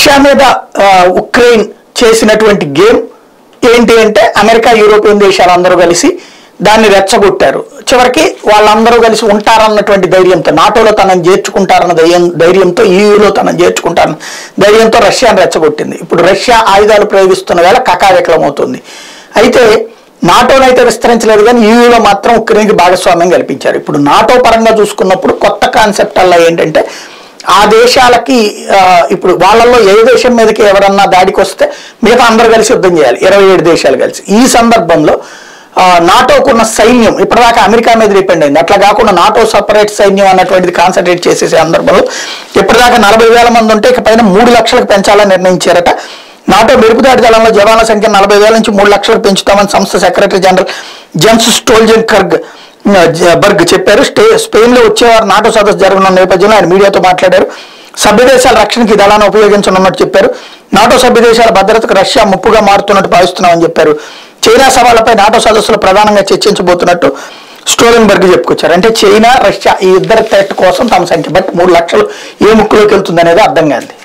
Russia మీద ఆ, Ukraine చేసినటువంటి గేమ్ ఏంటి అంటే అమెరికా యూరోపియన్ దేశాలు అందరూ కలిసి దాన్ని రెచ్చగొట్టారు చివరికి వాళ్ళందరూ కలిసి ఉంటారన్నటువంటి ధైర్యంతో నాటోలో తనని చేర్చుకుంటారన్న ధైర్యం ధైర్యంతో ఈయూలో తనని చేర్చుకుంటారన్న ధైర్యంతో రష్యాను రెచ్చగొట్టింది ఇప్పుడు రష్యా ఆయుధాలు ప్రయోగిస్తున్న వేళ కకావికలం అవుతుంది అయితే నాటోనైతే విస్తరించలేదు కానీ ఈయూలో మాత్రం ఉక్రెయిన్కి భాగస్వామ్యం కల్పించారు ఇప్పుడు నాటో పరంగా చూసుకున్నప్పుడు కొత్త కాన్సెప్ట్ అలా ఏంటంటే ఆ దేశాలకి ఆ, ఇప్పుడు వాళ్ళల్లో ఏ దేశం మీదకి ఎవరన్నా దాడికి వస్తే మిగతా అందరూ కలిసి యుద్ధం చేయాలి ఇరవై ఏడు దేశాలు కలిసి ఈ సందర్భంలో ఆ, నాటోకున్న సైన్యం ఇప్పటిదాకా అమెరికా మీద డిపెండ్ అయింది అట్లా కాకుండా నాటో సపరేట్ సైన్యం అన్నటువంటిది కాన్సన్ట్రేట్ చేసేసే సందర్భంలో ఇప్పటిదాకా నలభై వేల మంది ఉంటే ఇక పైన మూడు లక్షలకు పెంచాలని నిర్ణయించారట నాటో మెరుపుదాడి దళంలో జవాన్ల సంఖ్య నలభై వేల నుంచి మూడు లక్షలకు పెంచుతామని సంస్థ secretary general Jens Stoltenberg ఆ, జ- బర్గ్ చెప్పారు స్టే స్పెయిన్లో వచ్చేవారు నాటో సదస్సు జరగనున్న నేపథ్యంలో ఆయన మీడియాతో మాట్లాడారు సభ్య దేశాల రక్షణకి ఈ దళాన్ని ఉపయోగించనున్నట్టు చెప్పారు నాటో సభ్య దేశాల భద్రతకు రష్యా ముప్పుగా మారుతున్నట్టు భావిస్తున్నామని చెప్పారు చైనా సవాళ్లపై నాటో సదస్సులో ప్రధానంగా చర్చించబోతున్నట్టు స్టోలెన్బర్గ్ చెప్పుకొచ్చారు అంటే చైనా రష్యా ఈ ఇద్దరు థ్రెట్ కోసం తమ సంఖ్య బట్ మూడు లక్షలు ఏ ముక్కులోకి వెళ్తుంది అనేది అర్థం కాదు